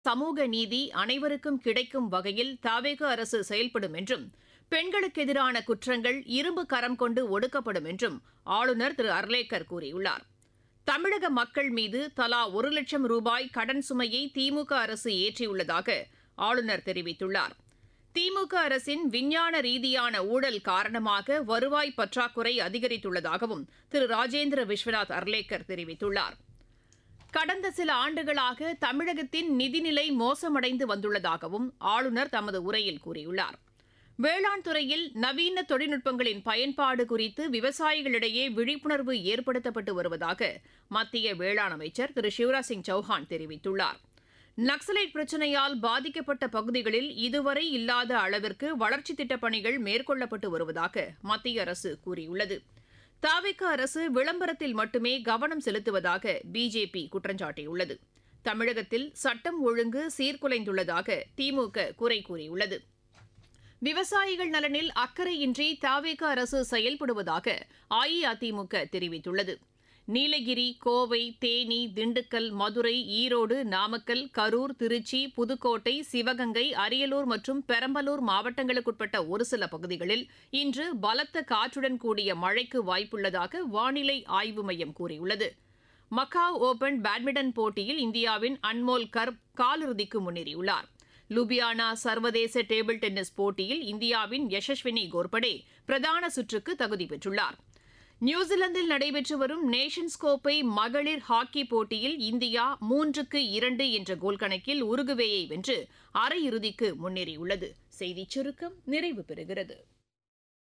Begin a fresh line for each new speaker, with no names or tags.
சமூக நீதி அனைவருக்கும் கிடைக்கும் வகையில் தவேக அரசு செயல்படும் என்றும் பெண்களுக்கு எதிரான குற்றங்கள் இரும்பு கரம் கொண்டு ஒடுக்கப்படும் என்றும் ஆளுநர் திரு அர்லேக்கர் கூறியுள்ளார் தமிழக மக்கள் மீது தலா ஒரு லட்சம் ரூபாய் கடன் சுமையை திமுக அரசு ஏற்றியுள்ளதாக ஆளுநர் தெரிவித்துள்ளார் திமுக அரசின் விஞ்ஞான ரீதியான ஊழல் காரணமாக வருவாய் பற்றாக்குறை அதிகரித்துள்ளதாகவும் திரு ராஜேந்திர விஸ்வநாத் அர்லேக்கர் தெரிவித்துள்ளார் கடந்த சில ஆண்டுகளாக தமிழகத்தின் நிதிநிலை மோசமடைந்து வந்துள்ளதாகவும் ஆளுநர் தமது உரையில் கூறியுள்ளார் வேளாண் துறையில் நவீன தொழில்நுட்பங்களின் பயன்பாடு குறித்து விவசாயிகளிடையே விழிப்புணர்வு ஏற்படுத்தப்பட்டு வருவதாக மத்திய வேளாண் அமைச்சர் திரு சிவராஜ் சிங் சௌஹான் தெரிவித்துள்ளார் நக்சலைட் பிரச்சினையால் பாதிக்கப்பட்ட பகுதிகளில் இதுவரை இல்லாத அளவிற்கு வளர்ச்சித் திட்டப் பணிகள் மேற்கொள்ளப்பட்டு வருவதாக மத்திய அரசு கூறியுள்ளது தாவிக அரசு விளம்பரத்தில் மட்டுமே கவனம் செலுத்துவதாக பிஜேபி குற்றஞ்சாட்டியுள்ளது தமிழகத்தில் சட்டம் ஒழுங்கு சீர்குலைந்துள்ளதாக திமுக குறை கூறியுள்ளது விவசாயிகள் நலனில் அக்கறையின்றி தாவேக அரசு செயல்படுவதாக அஇஅதிமுக தெரிவித்துள்ளது நீலகிரி கோவை தேனி திண்டுக்கல் மதுரை ஈரோடு நாமக்கல் கரூர் திருச்சி புதுக்கோட்டை சிவகங்கை அரியலூர் மற்றும் பெரம்பலூர் மாவட்டங்களுக்குட்பட்ட ஒரு சில பகுதிகளில் இன்று பலத்த காற்றுடன் கூடிய மழைக்கு வாய்ப்புள்ளதாக வானிலை ஆய்வு மையம் கூறியுள்ளது மக்காவ் ஓபன் பேட்மிண்டன் போட்டியில் இந்தியாவின் அன்மோல் கர்ப் காலிறுதிக்கு முன்னேறியுள்ளார் லுபியானா சர்வதேச டேபிள் டென்னிஸ் போட்டியில் இந்தியாவின் யசஸ்வினி கோர்படே பிரதான சுற்றுக்கு தகுதி பெற்றுள்ளார் நியூசிலாந்தில் நடைபெற்று வரும் நேஷன்ஸ் கோப்பை மகளிர் ஹாக்கி போட்டியில் இந்தியா மூன்றுக்கு இரண்டு என்ற கோல் கணக்கில் உருகுவேயை வென்று அரையிறுதிக்கு முன்னேறியுள்ளது செய்திச் சுருக்கம் நிறைவு பெறுகிறது